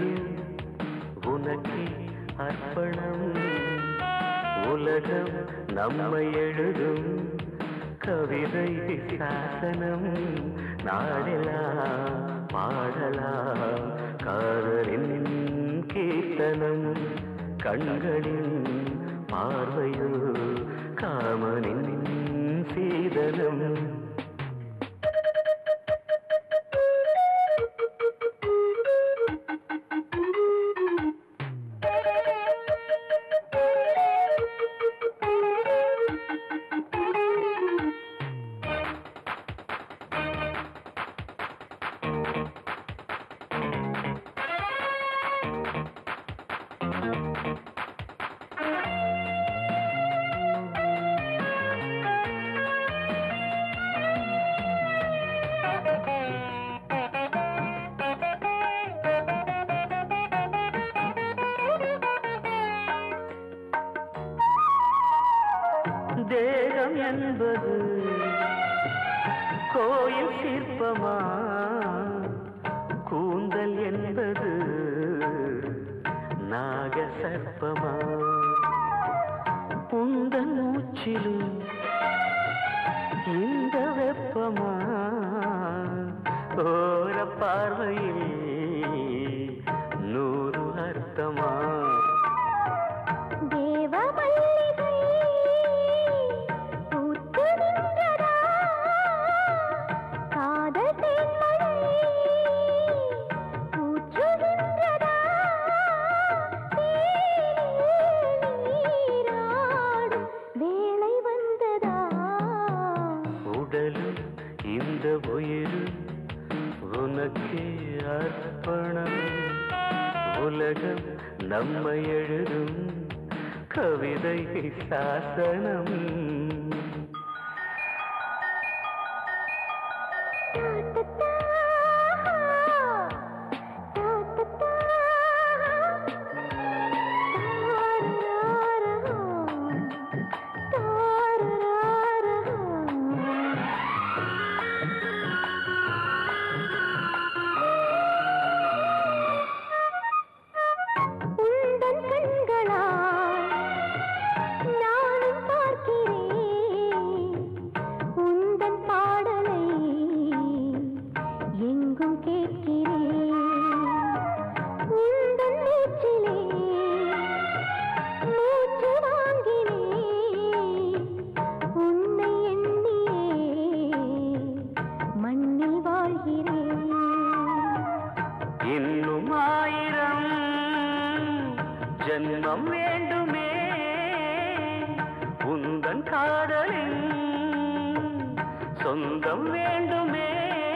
உயிர் உனக்கே அர்ப்பணம் உலகம் நம்மை எழுதும் கவிதை சாசனம் நாடலாம் பாடலாம் காதலின் கீர்த்தனம் கண்களின் பார்வையோ காமனின் சீதனம் தேகம் என்பது கோயில் சிற்பமா கூந்தல் என்பது நாக சர்ப்பமா உந்தன் மூச்சிலும் இந்த வெப்பமா ஓர பார்வையில் நூறு அர்த்தமா தேவ மல்லிகை பூத்து நின்றதா காதல் தேன்மழை ஊற்றுகின்றதா நீராடும் வேளை வந்ததா உடலும் இந்த உயிரும் உனக்கே அர்ப்பணம் உலகம் நம்மை எழுதும் கவிதை சாசனம் உந்தன் கண்களால் நானும் பார்க்கிறேன் உந்தன் பாடலை எங்கும் கேட்கிறேன் உந்தன் மூச்சிலே மூச்சு வாங்கினேன் உன்னை எண்ணியே மண்ணில் வாழ்கிறேன் இன்னும் ஆயிரம் ஜன்மம் வேண்டுமே உந்தன் காதலின் சொந்தம் வேண்டுமே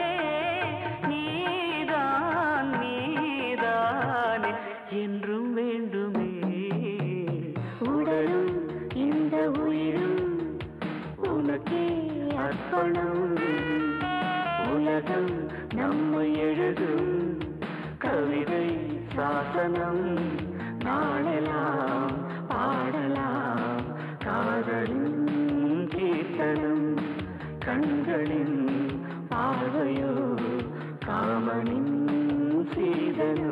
நீதான் நீதான் என்றும் வேண்டுமே உடலும் இந்த உயிரும் உனக்கே அர்ப்பணம் உலகம் நம்மை எழுதும் கவிதை சாசனம் நாளெல்லாம் பாடலாம் காதலின் கீர்த்தனம் கண்களின் பார்வையோ காமனின் சீதனம்